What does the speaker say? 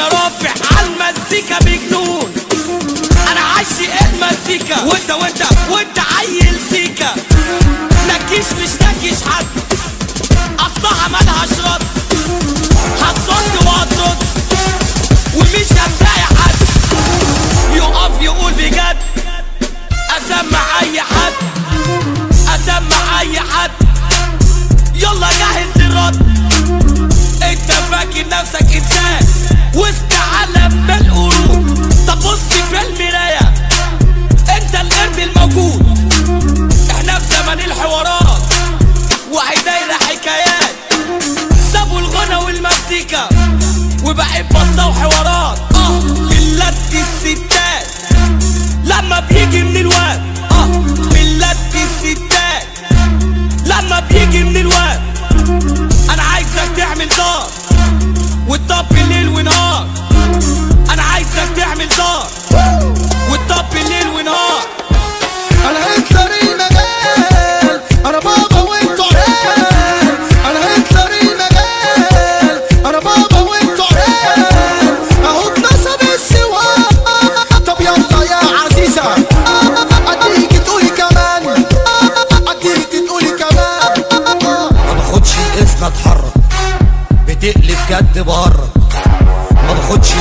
انا رافع على المزيكا بجنون انا عاشق المزيكا وانت وانت وانت عيل سيكا نكيش مش نكيش حد اصلها مالهاش رد هتصد وهترد ومش هتلاقي حد يقف يقول بجد اسمع اي حد اسمع اي حد يلا جهز للرد انت فاكر نفسك انسان وسط عالم من القرود طب بص في المرايه انت القرد الموجود احنا في زمن الحوارات وهي دايره حكايات سابوا الغنى والمزيكا وبقيت بسطة وحوارات اه ملت الستات لما بيجي من الواد اه ملت الستات لما بيجي من الواد انا عايزك تعمل دار وتطبي ليل ونهار انا عايزك تعمل دار وتطبي ليل ونهار انا هتلر المجال انا بابا وانتوا عيال انا هتلر المجال انا بابا وانتوا عيال اهو اتنصب السواق طب يلا يا عزيزة اديكي تقولي كمان اديكي تقولي كمان ما باخدش الاسم اتحرك بتقلب جد بره ما باخدش